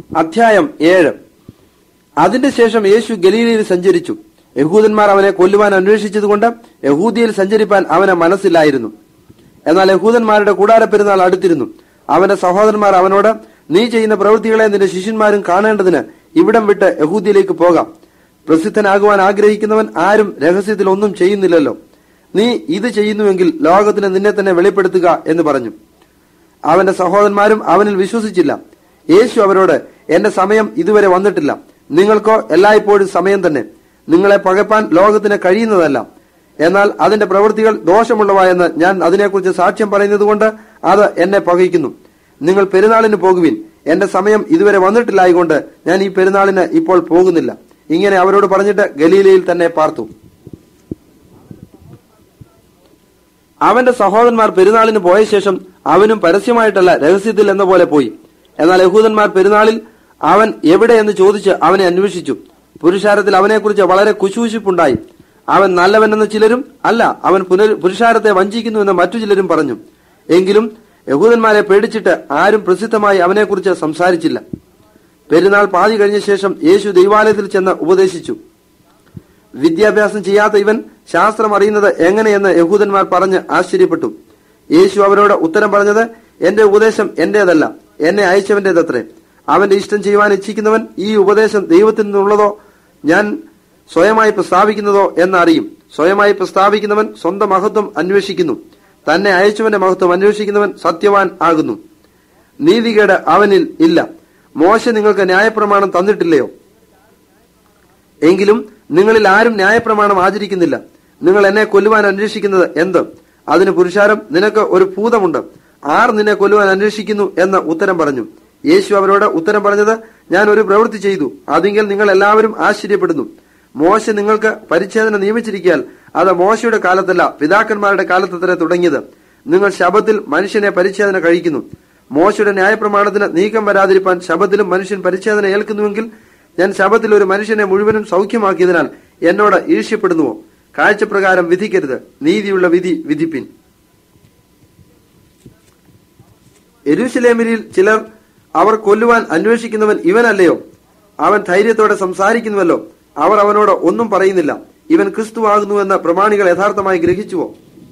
അധ്യായം ഏഴ് അതിന്റെ ശേഷം യേശു ഗലീലയിൽ സഞ്ചരിച്ചു യഹൂദന്മാർ അവനെ കൊല്ലുവാൻ അന്വേഷിച്ചതുകൊണ്ട് യഹൂദിയിൽ സഞ്ചരിപ്പാൻ അവന് മനസ്സില്ലായിരുന്നു എന്നാൽ യഹൂദന്മാരുടെ കൂടാര പെരുന്നാൾ അടുത്തിരുന്നു അവന്റെ സഹോദരന്മാർ അവനോട് നീ ചെയ്യുന്ന പ്രവൃത്തികളെ നിന്റെ ശിഷ്യന്മാരും കാണേണ്ടതിന് ഇവിടം വിട്ട് യഹൂദിയിലേക്ക് പോകാം പ്രസിദ്ധനാകുവാൻ ആഗ്രഹിക്കുന്നവൻ ആരും രഹസ്യത്തിൽ ഒന്നും ചെയ്യുന്നില്ലല്ലോ നീ ഇത് ചെയ്യുന്നുവെങ്കിൽ ലോകത്തിന് നിന്നെ തന്നെ വെളിപ്പെടുത്തുക എന്ന് പറഞ്ഞു അവന്റെ സഹോദരന്മാരും അവനിൽ വിശ്വസിച്ചില്ല യേശു അവരോട് എന്റെ സമയം ഇതുവരെ വന്നിട്ടില്ല നിങ്ങൾക്കോ എല്ലായ്പ്പോഴും സമയം തന്നെ നിങ്ങളെ പകപ്പാൻ ലോകത്തിന് കഴിയുന്നതല്ല എന്നാൽ അതിന്റെ പ്രവൃത്തികൾ ദോഷമുള്ളവ എന്ന് ഞാൻ അതിനെക്കുറിച്ച് സാക്ഷ്യം പറയുന്നത് കൊണ്ട് അത് എന്നെ പകയ്ക്കുന്നു നിങ്ങൾ പെരുന്നാളിന് പോകുവിൻ എന്റെ സമയം ഇതുവരെ വന്നിട്ടില്ലായകൊണ്ട് ഞാൻ ഈ പെരുന്നാളിന് ഇപ്പോൾ പോകുന്നില്ല ഇങ്ങനെ അവരോട് പറഞ്ഞിട്ട് ഗലീലയിൽ തന്നെ പാർത്തു അവന്റെ സഹോദരന്മാർ പെരുന്നാളിന് പോയ ശേഷം അവനും പരസ്യമായിട്ടല്ല രഹസ്യത്തിൽ എന്ന പോലെ പോയി എന്നാൽ യഹൂദന്മാർ പെരുന്നാളിൽ അവൻ എവിടെ എന്ന് ചോദിച്ച് അവനെ അന്വേഷിച്ചു പുരുഷാരത്തിൽ അവനെക്കുറിച്ച് വളരെ കുശൂശിപ്പുണ്ടായി അവൻ നല്ലവനെന്ന് ചിലരും അല്ല അവൻ പുനർ പുരുഷാരത്തെ വഞ്ചിക്കുന്നുവെന്ന് മറ്റു ചിലരും പറഞ്ഞു എങ്കിലും യഹൂദന്മാരെ പേടിച്ചിട്ട് ആരും പ്രസിദ്ധമായി അവനെക്കുറിച്ച് സംസാരിച്ചില്ല പെരുന്നാൾ പാതി കഴിഞ്ഞ ശേഷം യേശു ദൈവാലയത്തിൽ ചെന്ന് ഉപദേശിച്ചു വിദ്യാഭ്യാസം ചെയ്യാത്ത ഇവൻ ശാസ്ത്രം അറിയുന്നത് എങ്ങനെയെന്ന് യഹൂദന്മാർ പറഞ്ഞ് ആശ്ചര്യപ്പെട്ടു യേശു അവരോട് ഉത്തരം പറഞ്ഞത് എന്റെ ഉപദേശം എന്റേതല്ല എന്നെ അയച്ചവന്റേതത്രേ അവന്റെ ഇഷ്ടം ചെയ്യുവാൻ ഇച്ഛിക്കുന്നവൻ ഈ ഉപദേശം ദൈവത്തിൽ നിന്നുള്ളതോ ഞാൻ സ്വയമായി പ്രസ്താവിക്കുന്നതോ എന്നറിയും സ്വയമായി പ്രസ്താവിക്കുന്നവൻ സ്വന്തം മഹത്വം അന്വേഷിക്കുന്നു തന്നെ അയച്ചവന്റെ മഹത്വം അന്വേഷിക്കുന്നവൻ സത്യവാൻ ആകുന്നു നീതികേട് അവനിൽ ഇല്ല മോശ നിങ്ങൾക്ക് ന്യായപ്രമാണം തന്നിട്ടില്ലയോ എങ്കിലും നിങ്ങളിൽ ആരും ന്യായപ്രമാണം ആചരിക്കുന്നില്ല നിങ്ങൾ എന്നെ കൊല്ലുവാൻ അന്വേഷിക്കുന്നത് എന്ത് അതിന് പുരുഷാരം നിനക്ക് ഒരു ഭൂതമുണ്ട് ആർ നിന്നെ കൊല്ലുവാൻ അന്വേഷിക്കുന്നു എന്ന് ഉത്തരം പറഞ്ഞു യേശു അവരോട് ഉത്തരം പറഞ്ഞത് ഞാൻ ഒരു പ്രവൃത്തി ചെയ്തു അതിങ്കിൽ നിങ്ങൾ എല്ലാവരും ആശ്ചര്യപ്പെടുന്നു മോശ നിങ്ങൾക്ക് പരിച്ഛേദന നിയമിച്ചിരിക്കാൻ അത് മോശയുടെ കാലത്തല്ല പിതാക്കന്മാരുടെ കാലത്തത്ര തുടങ്ങിയത് നിങ്ങൾ ശബത്തിൽ മനുഷ്യനെ പരിച്ഛേദന കഴിക്കുന്നു മോശയുടെ ന്യായപ്രമാണത്തിന് നീക്കം വരാതിരിപ്പാൻ ശബത്തിലും മനുഷ്യൻ പരിച്ഛേദന ഏൽക്കുന്നുവെങ്കിൽ ഞാൻ ശബത്തിൽ ഒരു മനുഷ്യനെ മുഴുവനും സൗഖ്യമാക്കിയതിനാൽ എന്നോട് ഈർഷ്യപ്പെടുന്നുവോ കാഴ്ചപ്രകാരം വിധിക്കരുത് നീതിയുള്ള വിധി വിധിപ്പിൻ എരുശലേമിൽ ചിലർ അവർ കൊല്ലുവാൻ അന്വേഷിക്കുന്നവൻ ഇവനല്ലയോ അവൻ ധൈര്യത്തോടെ സംസാരിക്കുന്നുവല്ലോ അവർ അവനോട് ഒന്നും പറയുന്നില്ല ഇവൻ ക്രിസ്തുവാകുന്നുവെന്ന് പ്രമാണികൾ യഥാർത്ഥമായി ഗ്രഹിച്ചുവോ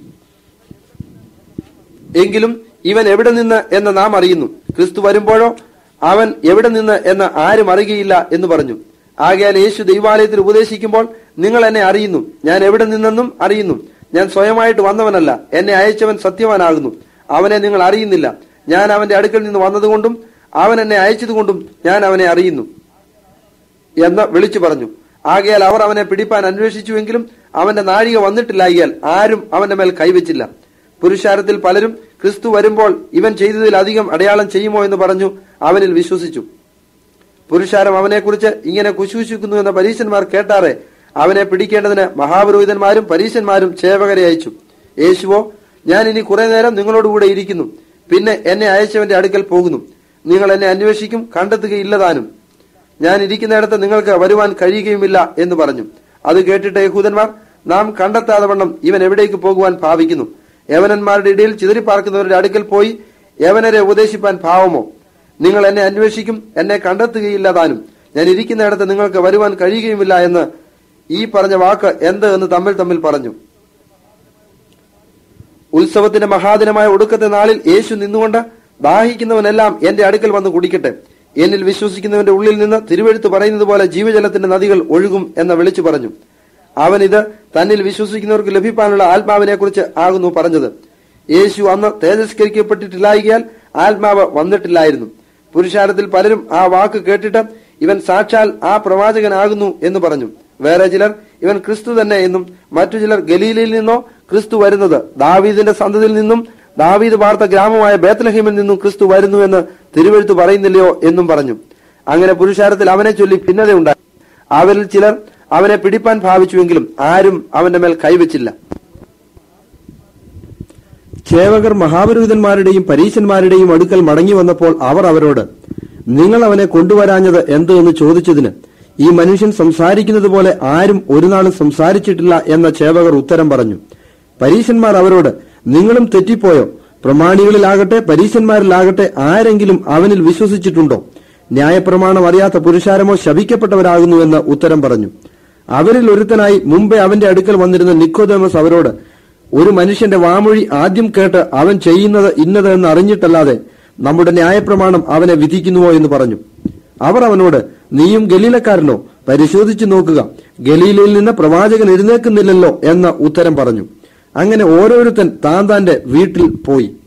എങ്കിലും ഇവൻ എവിടെ നിന്ന് എന്ന് നാം അറിയുന്നു ക്രിസ്തു വരുമ്പോഴോ അവൻ എവിടെ നിന്ന് എന്ന് ആരും അറിയുകയില്ല എന്ന് പറഞ്ഞു ആകയാൽ യേശു ദൈവാലയത്തിൽ ഉപദേശിക്കുമ്പോൾ നിങ്ങൾ എന്നെ അറിയുന്നു ഞാൻ എവിടെ നിന്നെന്നും അറിയുന്നു ഞാൻ സ്വയമായിട്ട് വന്നവനല്ല എന്നെ അയച്ചവൻ സത്യവാനാകുന്നു അവനെ നിങ്ങൾ അറിയുന്നില്ല ഞാൻ അവന്റെ അടുക്കൽ നിന്ന് വന്നതുകൊണ്ടും അവൻ എന്നെ അയച്ചതുകൊണ്ടും ഞാൻ അവനെ അറിയുന്നു എന്ന് വിളിച്ചു പറഞ്ഞു ആകയാൽ അവർ അവനെ പിടിപ്പാൻ അന്വേഷിച്ചുവെങ്കിലും അവന്റെ നാഴിക വന്നിട്ടില്ലായിയാൽ ആരും അവന്റെ മേൽ കൈവച്ചില്ല പുരുഷാരത്തിൽ പലരും ക്രിസ്തു വരുമ്പോൾ ഇവൻ ചെയ്തതിൽ അധികം അടയാളം ചെയ്യുമോ എന്ന് പറഞ്ഞു അവനിൽ വിശ്വസിച്ചു പുരുഷാരം അവനെക്കുറിച്ച് ഇങ്ങനെ കുശൂശിക്കുന്നു എന്ന പരീശന്മാർ കേട്ടാറെ അവനെ പിടിക്കേണ്ടതിന് മഹാപുരോഹിതന്മാരും പരീശന്മാരും ചേവകരെ അയച്ചു യേശുവോ ഞാൻ ഇനി കുറെ നേരം നിങ്ങളോടുകൂടെ ഇരിക്കുന്നു പിന്നെ എന്നെ അയച്ചവന്റെ അടുക്കൽ പോകുന്നു നിങ്ങൾ എന്നെ അന്വേഷിക്കും കണ്ടെത്തുകയില്ലതാനും ഞാൻ ഇരിക്കുന്നിടത്ത് നിങ്ങൾക്ക് വരുവാൻ കഴിയുകയുമില്ല എന്ന് പറഞ്ഞു അത് കേട്ടിട്ട് യഹൂദന്മാർ നാം കണ്ടെത്താതെ വണ്ണം ഇവൻ എവിടേക്ക് പോകുവാൻ ഭാവിക്കുന്നു യവനന്മാരുടെ ഇടയിൽ ചിതറിപ്പാർക്കുന്നവരുടെ അടുക്കൽ പോയി യവനരെ ഉപദേശിപ്പാൻ ഭാവമോ നിങ്ങൾ എന്നെ അന്വേഷിക്കും എന്നെ കണ്ടെത്തുകയില്ല താനും ഞാൻ ഇരിക്കുന്നിടത്ത് നിങ്ങൾക്ക് വരുവാൻ കഴിയുകയുമില്ല എന്ന് ഈ പറഞ്ഞ വാക്ക് എന്ത് എന്ന് തമ്മിൽ തമ്മിൽ പറഞ്ഞു ഉത്സവത്തിന്റെ മഹാദിനമായ ഒടുക്കത്തെ നാളിൽ യേശു നിന്നുകൊണ്ട് ദാഹിക്കുന്നവനെല്ലാം എന്റെ അടുക്കൽ വന്ന് കുടിക്കട്ടെ എന്നിൽ വിശ്വസിക്കുന്നവന്റെ ഉള്ളിൽ നിന്ന് തിരുവെഴുത്ത് പറയുന്നത് പോലെ ജീവജലത്തിന്റെ നദികൾ ഒഴുകും എന്ന് വിളിച്ചു പറഞ്ഞു അവൻ ഇത് തന്നിൽ വിശ്വസിക്കുന്നവർക്ക് ലഭിക്കാനുള്ള ആത്മാവിനെ കുറിച്ച് ആകുന്നു പറഞ്ഞത് യേശു അന്ന് തേജസ്കരിക്കപ്പെട്ടിട്ടില്ലായികയാൽ ആത്മാവ് വന്നിട്ടില്ലായിരുന്നു പുരുഷാരത്തിൽ പലരും ആ വാക്ക് കേട്ടിട്ട് ഇവൻ സാക്ഷാൽ ആ പ്രവാചകനാകുന്നു എന്ന് പറഞ്ഞു വേറെ ചിലർ ഇവൻ ക്രിസ്തു തന്നെ എന്നും മറ്റു ചിലർ ഗലീലയിൽ നിന്നോ ക്രിസ്തു വരുന്നത് ദാവീദിന്റെ സന്തതിയിൽ നിന്നും ദാവീദ് വാർത്ത ഗ്രാമമായ ബേത്ലഹീമിൽ നിന്നും ക്രിസ്തു വരുന്നു എന്ന് തിരുവെഴുത്ത് പറയുന്നില്ലയോ എന്നും പറഞ്ഞു അങ്ങനെ പുരുഷാരത്തിൽ അവനെ ചൊല്ലി ഭിന്നതയുണ്ടായി അവരിൽ ചിലർ അവനെ പിടിപ്പാൻ ഭാവിച്ചുവെങ്കിലും ആരും അവന്റെ മേൽ കൈവച്ചില്ല ചേവകർ മഹാപുരോഹിതന്മാരുടെയും പരീശന്മാരുടെയും അടുക്കൽ മടങ്ങി വന്നപ്പോൾ അവർ അവരോട് നിങ്ങൾ അവനെ കൊണ്ടുവരാഞ്ഞത് എന്ത് എന്ന് ചോദിച്ചതിന് ഈ മനുഷ്യൻ സംസാരിക്കുന്നത് പോലെ ആരും ഒരു നാളും സംസാരിച്ചിട്ടില്ല എന്ന ചേവകർ ഉത്തരം പറഞ്ഞു പരീശന്മാർ അവരോട് നിങ്ങളും തെറ്റിപ്പോയോ പ്രമാണികളിലാകട്ടെ പരീശന്മാരിലാകട്ടെ ആരെങ്കിലും അവനിൽ വിശ്വസിച്ചിട്ടുണ്ടോ ന്യായപ്രമാണം അറിയാത്ത പുരുഷാരമോ ശപിക്കപ്പെട്ടവരാകുന്നു എന്ന് ഉത്തരം പറഞ്ഞു അവരിൽ ഒരുത്തനായി മുമ്പേ അവന്റെ അടുക്കൽ വന്നിരുന്ന നിക്കോദേമസ് അവരോട് ഒരു മനുഷ്യന്റെ വാമൊഴി ആദ്യം കേട്ട് അവൻ ചെയ്യുന്നത് ഇന്നത് എന്ന് അറിഞ്ഞിട്ടല്ലാതെ നമ്മുടെ ന്യായപ്രമാണം അവനെ വിധിക്കുന്നുവോ എന്ന് പറഞ്ഞു അവർ അവനോട് നീയും ഗലീലക്കാരനോ പരിശോധിച്ചു നോക്കുക ഗലീലയിൽ നിന്ന് പ്രവാചകൻ എഴുന്നേക്കുന്നില്ലല്ലോ എന്ന ഉത്തരം പറഞ്ഞു അങ്ങനെ ഓരോരുത്തൻ താൻ താന്റെ വീട്ടിൽ പോയി